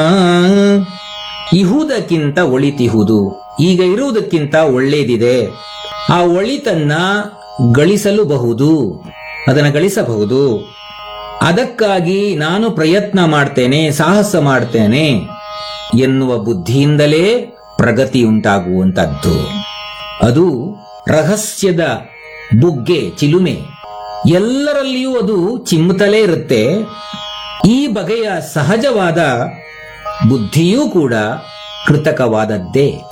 ಇಹುದಕ್ಕಿಂತ ಒಳಿತಿಹುದು ಈಗ ಇರುವುದಕ್ಕಿಂತ ಒಳ್ಳೇದಿದೆ ಆ ಒಳಿತನ್ನ ಗಳಿಸಲುಬಹುದು ಅದನ್ನ ಗಳಿಸಬಹುದು ಅದಕ್ಕಾಗಿ ನಾನು ಪ್ರಯತ್ನ ಮಾಡ್ತೇನೆ ಸಾಹಸ ಮಾಡ್ತೇನೆ ಎನ್ನುವ ಬುದ್ಧಿಯಿಂದಲೇ ಪ್ರಗತಿ ಉಂಟಾಗುವಂತದ್ದು ಅದು ರಹಸ್ಯದ ಬುಗ್ಗೆ ಚಿಲುಮೆ ಎಲ್ಲರಲ್ಲಿಯೂ ಅದು ಚಿಮ್ಮುತ್ತಲೇ ಇರುತ್ತೆ ಈ ಬಗೆಯ ಸಹಜವಾದ ಬುದ್ಧಿಯೂ ಕೂಡ ಕೃತಕವಾದದ್ದೇ